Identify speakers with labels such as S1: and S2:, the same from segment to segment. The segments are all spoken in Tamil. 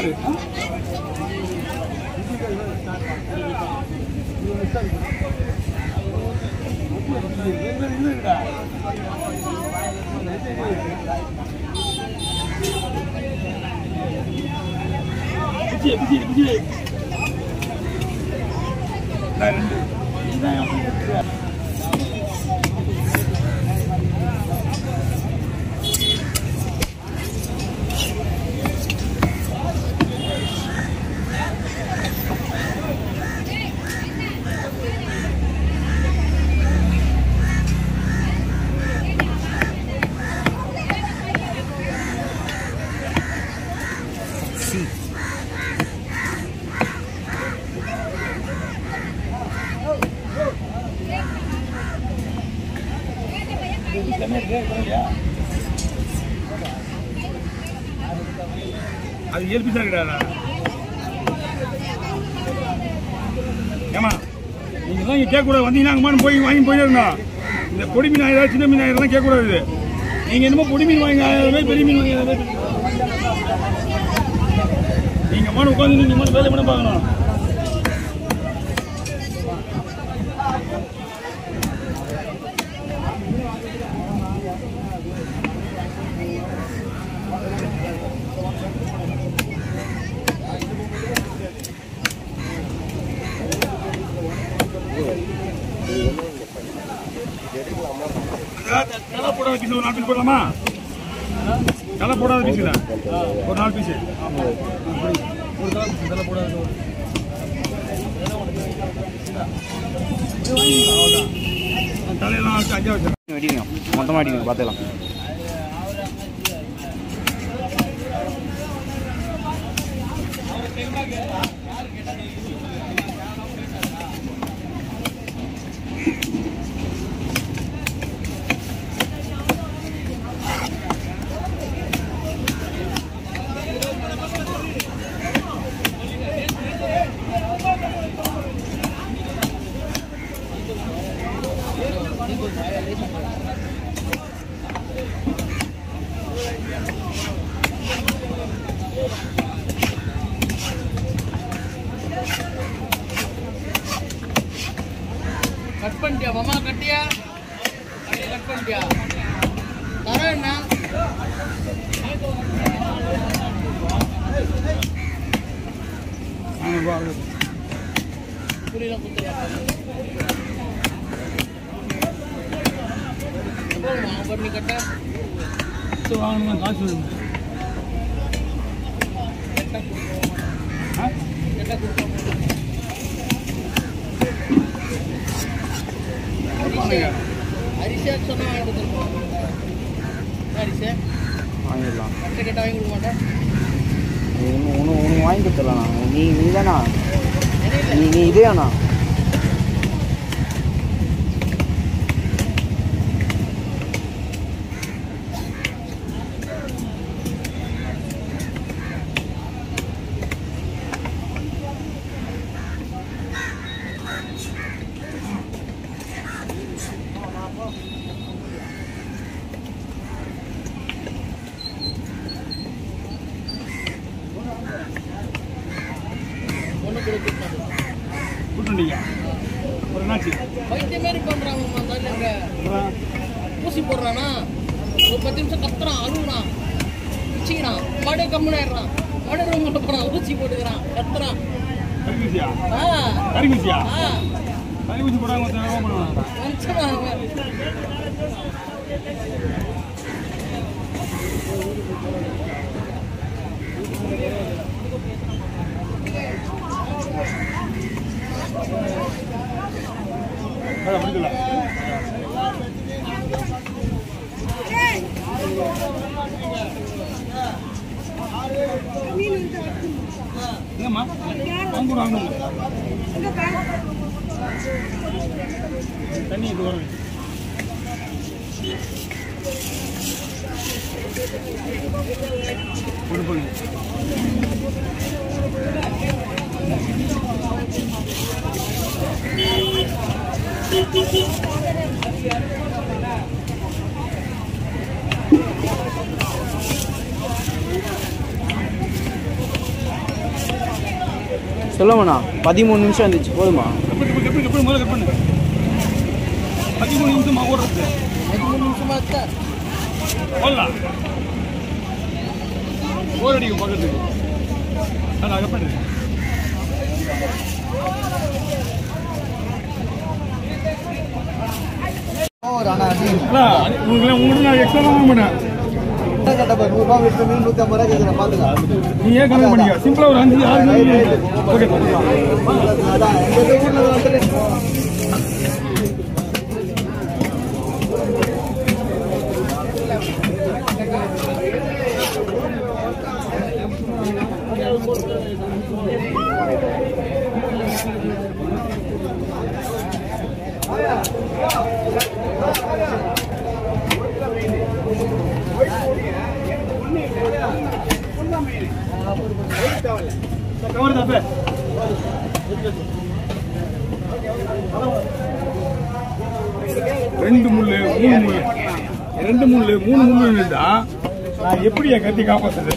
S1: யாரு பிஜி பிஜி பிஜி ரெண்டு இதுதான் என் பிள்ளை. அது இயல்பு தான் கிடையாதா ஏமா நீங்க தான் இங்க கேட்கக்கூடாது வந்தீங்கன்னா அங்கே போய் வாங்கி போயிட்டே இருந்தோம் இந்த பொடி மீன் ஆயிரம் சின்ன மீன் ஆயிரம் கேட்கக்கூடாது நீங்க என்னமோ பொடி மீன் வாங்கி ஆயிரம் ரூபாய், பெரிய மீன் வாங்கி ஆயிரம் ரூபாய். நீங்க மன உட்காந்து நீங்க மன வேலை பண்ண பார்க்கணும் தலை போடாத பீஸ் ஒரு நாலு பீஸ் போடலாமா தலை போடாத பீஸ் ஒரு நாலு பீஸ் ஒரு தலை piece, தலை போடாத ஒரு. அவ்வளவுதான். தலையெல்லாம் வச்சு அஞ்சா வச்சு
S2: வெடிங்க மொத்தமாக அடிங்க பார்த்துக்கலாம்
S3: கட் பண்ணிட்டியா மாமா கட்டியா அப்படியே கட் பண்ணிட்டியா தரம் என்ன புரியல குத்துலாம் பண்ணி கட்ட
S1: வாங்கணுமா காசு வேணும்
S3: கட்ட கொடுப்போம்
S1: ஆ?
S3: கட்ட கொடுப்போம்
S1: வாங்க.
S3: அரிசியா சொன்னா வாங்கி கொடுத்துருப்போம் அரிசியா
S2: வாங்கிடலாம்
S3: கட்ட கட்ட வாங்கி கொடுக்க மாட்டேன்
S2: ஒன்று ஒன்று ஒன்று வாங்கி கொடுத்துடலாம் நீ நீ தானா
S3: தெரியல
S2: நீ நீ இதே அண்ணா
S3: ஒன்று கொடுத்துருப்பாங்க
S1: கூட்டுண்டீங்க ஒரு என்னாச்சு
S3: பைத்தியம் மாதிரி பண்றாங்க தலைங்க ஊசி போடுறானா ஒரு பத்து நிமிஷம் கத்துறான் அழுகுறான் பிச்சிக்கிறான் மறுபடியும் கம்முன்னு ஆயிடுறான் மறுபடியும் ரூம் போறான் ஊசி போட்டுக்கிறான் கத்துறான்
S1: கறிக்குசியா
S3: ஆ
S1: கறிக்குசியா
S3: ஆ
S1: கறிக்குசி போடாம தேவை பண்ணுவாங்க
S3: வந்துடுறாங்க
S1: அதான் முடிக்கல ஏம்மா வாங்க வாங்க தண்ணி இது வரும் கொடுப்பங்க
S2: சொல்லுங்கண்ணா பதிமூணு நிமிஷம் இருந்துச்சு போதுமா
S1: கட் பண்ணு கட் பண்ணு கட் பண்ணு முதல்ல கட் பண்ணு பதிமூணு நிமிஷமா ஓடுறது
S3: பதிமூணு நிமிஷமா இருக்கா
S1: போடலாம் போர் அடிக்கும் பக்கத்துக்கு நான் கட் பண்ணு
S4: ஒரு அண்ணா அடி
S1: அண்ணா, உங்களுக்கு உங்களுக்கு நான் எக்ஸ்ட்ரா வாங்க மாட்டேன்
S4: கட்டப்பா நூறுரூபா விட்டு மீன் நூற்றி ஐம்பது ரூபா கேட்குறேன் பார்த்துக்கலாம்
S1: நீ ஏன் கணக்கு பண்ணிக்க சிம்பிளா ஒரு அஞ்சு ஆறு மணி ஓகே
S4: அதான் எங்கள் ஊரில் வந்துட்டு
S1: கவர் தப்பே ரெண்டு முள்ளு மூணு முள்ளு ரெண்டு முள்ளு மூணு முள்ளு இருந்தா நான் எப்படி என் கத்தி காப்பாத்துறது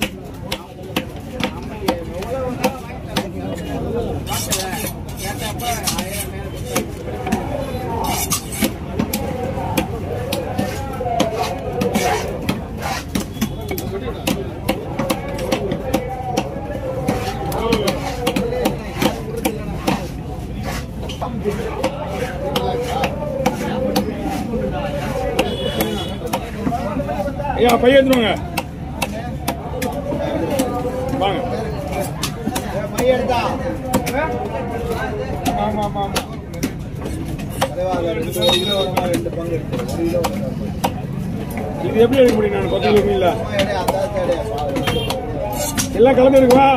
S1: ஐயா பையன் எடுத்துருவாங்க வாங்க
S4: மையெடுத்தா
S1: ஆமா ஆமா ஆமா
S4: ரெண்டு கிலோ வருமா ரெண்டு பங்கு எடுத்து ஒரு கிலோ வருமா?
S1: இது எப்படி எடுக்க முடியும் நான் பத்து கிலோ மீன்ல
S4: அம்மா எடை, அதான் தேடை, பாரு.
S1: எல்லாம் கலந்து இருக்குவா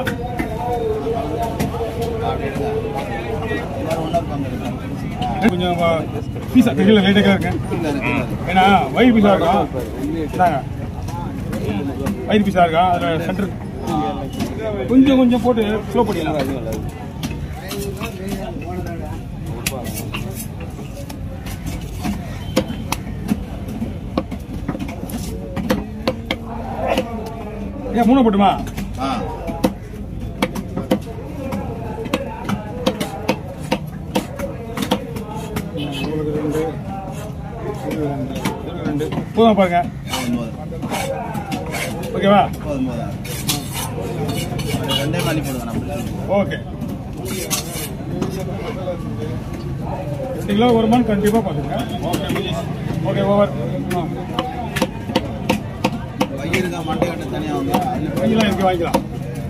S4: எல்லாரும் ஒண்ணா பங்கு எடுக்கலாம்.
S1: கொஞ்சம் பீஸா கையில் லைட்டாக இருக்கேன்
S4: இல்ல, இருக்கு, இருக்கு.
S1: ஏன்னா வயிறு பீஸா இருக்கும் இந்தாங்க வயிறு பீஸா இருக்கா அதில் சென்டர் கொஞ்சம் கொஞ்சம் போட்டு ஸ்லோ பண்ணிடலாம் ஏன் மூணு போட்டுமா
S4: ஆ
S1: உங்களுக்கு ரெண்டு இது ரெண்டு இது ரெண்டு போதும் பாருங்க
S4: போதும், போதும்.
S1: ஓகேவா
S4: போதும், போதும். ஒரு ரெண்டே மணி போடுவேன் நான்
S1: ஓகே ரெண்டு கிலோ வருமானு கண்டிப்பாக பார்த்துங்க ஓகே ஓகே ஓவர்
S4: வயிறுக்கா மண்டை கட்ட தனியாக வந்து அதுல
S1: வாங்கிக்கலாம் இங்கே வாங்கிக்கலாம்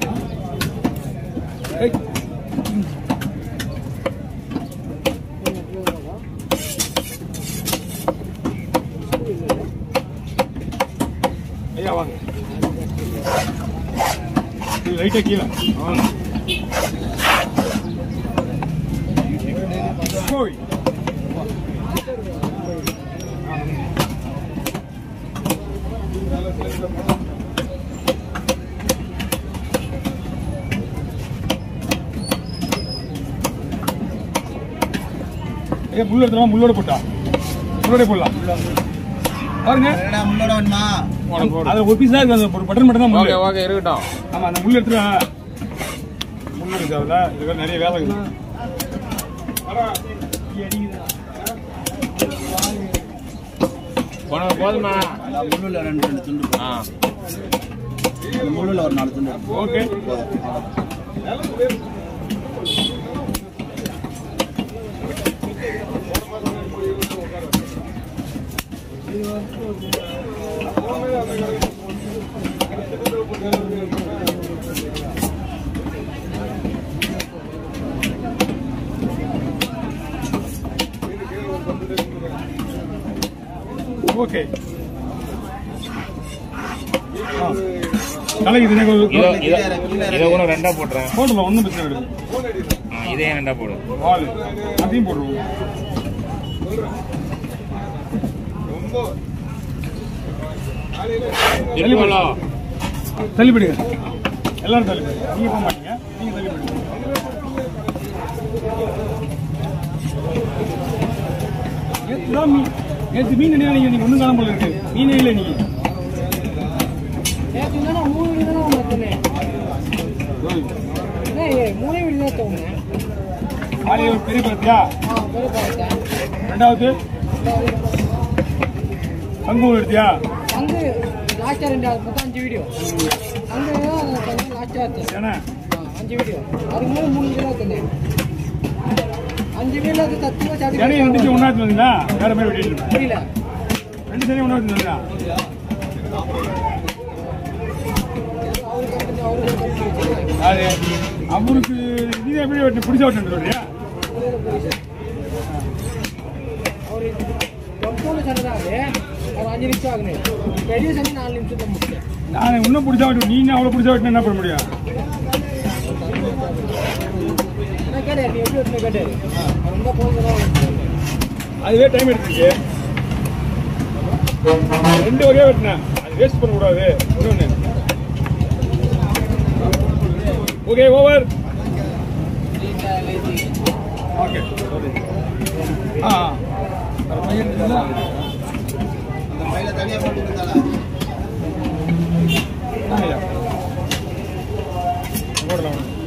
S1: ஏய். ஐயா வாங்க இது லைட்டாக கீழே ஆ. போய் ஏ முள்ளு எடுத்துருவா முள்ளோட போட்டா முள்ளோட போடலாம் பாருங்க
S4: என்னடா, முன்னோட வேணுமா
S1: அது ஒரு பீஸ் தான் இருக்கு அந்த ஒரு பட்டன் மட்டும் தான் முள்ளு
S2: ஓகே இருக்கட்டும்
S1: ஆமா அந்த முள்ளு எடுத்துருவா முள்ளு இருக்கு அதுல இதுல நிறைய வேலை இருக்குது
S2: போதுமா
S4: அதான் முள்ளுல ரெண்டு ரெண்டு துண்டு போடு.
S2: ஆ
S4: அந்த முள்ளுல ஒரு நாலு துண்டு எடுத்து
S1: ஓகே
S4: போதும்.
S1: ஓகே தலைக்கு
S2: இதோ
S1: தினம்
S2: இதோ இதை கூட ரெண்டா போட்டுறேன்
S1: போடலாம் ஒன்றும் பிரச்சனை கிடையாது
S2: ஆ, இதே ரெண்டா போடு
S1: வால் அதையும் போடுவோம்
S2: திருப்பலோ
S1: தள்ளிப்படுங்க எல்லாரும் தள்ளிப்படுங்க நீங்க போக மாட்டீங்க நீங்க தள்ளிப்படுங்க நேத்து தான் மீன் நேற்று மீன் என்ன நீங்க நீங்க ஒன்றும் காணாம போல இருக்கு மீனே இல்லை நீங்க
S3: நேற்று என்னன்னா மூணு மணி தானே வந்தேன் அண்ணா மூணே வீடு தான் தோணுங்க
S1: காலையில் ஒரு பெரிய பத்தியா
S3: ஆ பெரிய பார்த்தேன்
S1: ரெண்டாவது பங்கு எடுத்தியா
S3: அங்கே லாஸ்ட்டாக ரெண்டு அது மொத்தம் அஞ்சு வீடியோ அங்கே கொஞ்சம் லாஸ்ட்டாக இருந்தேன்
S1: ஏன்னா
S3: ஆ, அஞ்சு வீடியோ அதுக்கு மேலே மூணு வீடியோ தந்தேன் அஞ்சு வீடியோ அது சத்தியமாக சாப்பிட்டு
S1: இடையே இருந்துச்சு ஒன்றாச்சு வந்தீங்களா வேற மாதிரி வெட்டிட்டு
S3: புரியல
S1: ரெண்டு சரி ஒன்றாச்சு வந்தீங்களா
S3: அவருக்கு வந்து அவருக்கு கட்டி வச்சுருக்காங்க
S1: யாரு அவருக்கு நீ எப்படி வெட்டி பிடிச்ச வெட்டு சொல்றியா
S3: அவர் கம்போடு சண்டை தான் அது அவர் அஞ்சு நிமிஷம் ஆகுது பெரிய சண்டை நாலு நிமிஷம் தான் முடிச்சேன்
S1: நான் இன்னும் பிடிச்சா வெட்டு நீ அவ்வளோ பிடிச்ச வெட்டினா என்ன பண்ண முடியும்
S3: நான் கேட்டார் நீ எப்படி வெட்டின கேட்டார் அவர் ரொம்ப போகிறதா
S1: அதுவே டைம் எடுத்துச்சு ரெண்டு வகையா வெட்டினேன் அது வேஸ்ட் பண்ணக்கூடாது இன்னொன்று ஓகே ஓவர் ஓகே ஆ ஆ. வேற பையன் இருந்தா?
S4: அந்த பையில தனியா போட்டு இருந்தாளா
S1: ஆ, ஐயா. போடலாம்